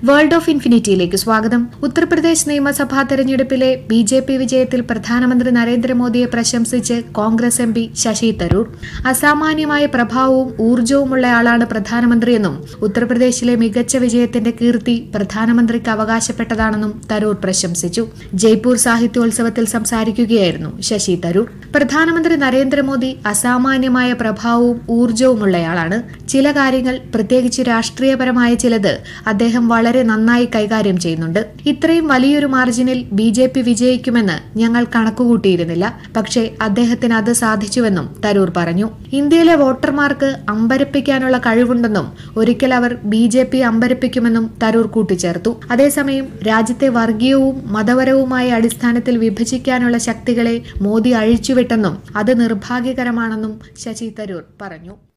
world of ഇൻഫിനിറ്റിയിലേക്ക് സ്വാഗതം ഉത്തർപ്രദേശ് നിയമസഭാ തെരഞ്ഞെടുപ്പിലെ ബി ജെ പി വിജയത്തിൽ പ്രധാനമന്ത്രി നരേന്ദ്രമോദിയെ പ്രശംസിച്ച് കോൺഗ്രസ് എം പി ശശി തരൂർ അസാമാന്യമായ പ്രഭാവവും ഊർജവുമുള്ളയാളാണ് പ്രധാനമന്ത്രിയെന്നും ഉത്തർപ്രദേശിലെ മികച്ച വിജയത്തിന്റെ കീർത്തി പ്രധാനമന്ത്രിക്ക് അവകാശപ്പെട്ടതാണെന്നും തരൂർ പ്രശംസിച്ചു ജയ്പൂർ സാഹിത്യോത്സവത്തിൽ സംസാരിക്കുകയായിരുന്നു ശശി തരൂർ പ്രധാനമന്ത്രി നരേന്ദ്രമോദി അസാമാന്യമായ പ്രഭാവവും ഊർജവുമുള്ളയാളാണ് ചില കാര്യങ്ങൾ പ്രത്യേകിച്ച് രാഷ്ട്രീയപരമായ ചിലത് അദ്ദേഹം വളരെ നന്നായി കൈകാര്യം ചെയ്യുന്നുണ്ട് ഇത്രയും വലിയൊരു മാർജിനിൽ ബി ജെ പി വിജയിക്കുമെന്ന് ഞങ്ങൾ കണക്കുകൂട്ടിയിരുന്നില്ല പക്ഷേ അദ്ദേഹത്തിന് അത് സാധിച്ചുവെന്നും തരൂർ പറഞ്ഞു ഇന്ത്യയിലെ വോട്ടർമാർക്ക് അമ്പരപ്പിക്കാനുള്ള കഴിവുണ്ടെന്നും ഒരിക്കൽ അവർ ബി ജെ പി അമ്പരപ്പിക്കുമെന്നും തരൂർ കൂട്ടിച്ചേർത്തു അതേസമയം രാജ്യത്തെ വർഗീയവും മതപരവുമായ അടിസ്ഥാനത്തിൽ വിഭജിക്കാനുള്ള ശക്തികളെ മോദി അഴിച്ചുവിട്ടെന്നും അത് നിർഭാഗ്യകരമാണെന്നും ശശി തരൂർ പറഞ്ഞു